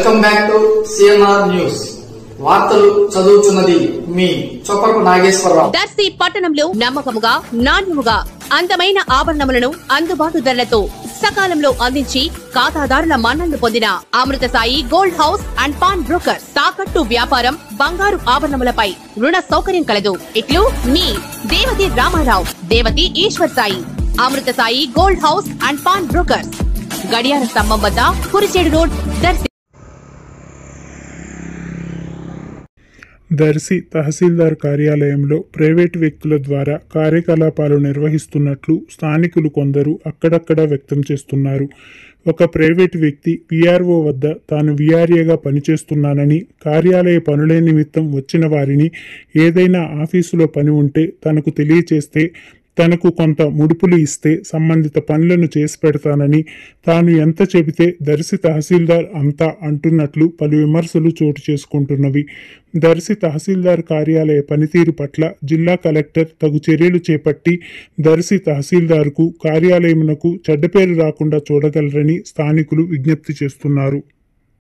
welcome back to CNR news వార్తలు చదువుతున్నది మీ చొప్పకు నాగేశ్వరరావు దర్శి పట్టణంలో నమ్మకముగా నాణ్యముగా అందమైన ఆభరణములను అందుబాటు ధరలతో సకాలంలో అందించి ఖాతాదారుల మన్ననలు పొందిన Amrutha Sai gold house and pawn broker తాకట్టు వ్యాపారం బంగారు ఆభరణములపై రుణ సౌకర్యం కలదు ఇట్లు మీ Devathi Ramarao Devathi Eswar Sai Amrutha Sai gold house and pawn brokers గడియార స్తంభం వద్ద కురిచేడు రోడ్ దర్శి దర్శి తహసీల్దార్ కార్యాలయంలో ప్రైవేటు వ్యక్తుల ద్వారా కార్యకలాపాలు నిర్వహిస్తున్నట్లు స్థానికులు కొందరు అక్కడక్కడ వ్యక్తం చేస్తున్నారు ఒక ప్రైవేటు వ్యక్తి విఆర్ఓ వద్ద తాను విఆర్ఏగా పనిచేస్తున్నానని కార్యాలయ పనుల నిమిత్తం వచ్చిన వారిని ఏదైనా ఆఫీసులో పని ఉంటే తనకు తెలియచేస్తే తనకు కొంత ముడుపులు ఇస్తే సంబంధిత పనులను చేసి పెడతానని తాను ఎంత చెబితే దర్శి తహసీల్దార్ అంతా అంటున్నట్లు పలు విమర్శలు చోటు చేసుకుంటున్నవి దర్శి తహసీల్దార్ కార్యాలయ పనితీరు పట్ల జిల్లా కలెక్టర్ తగు చర్యలు చేపట్టి దర్శి తహసీల్దార్కు కార్యాలయమునకు చెడ్డ పేరు రాకుండా చూడగలరని స్థానికులు విజ్ఞప్తి చేస్తున్నారు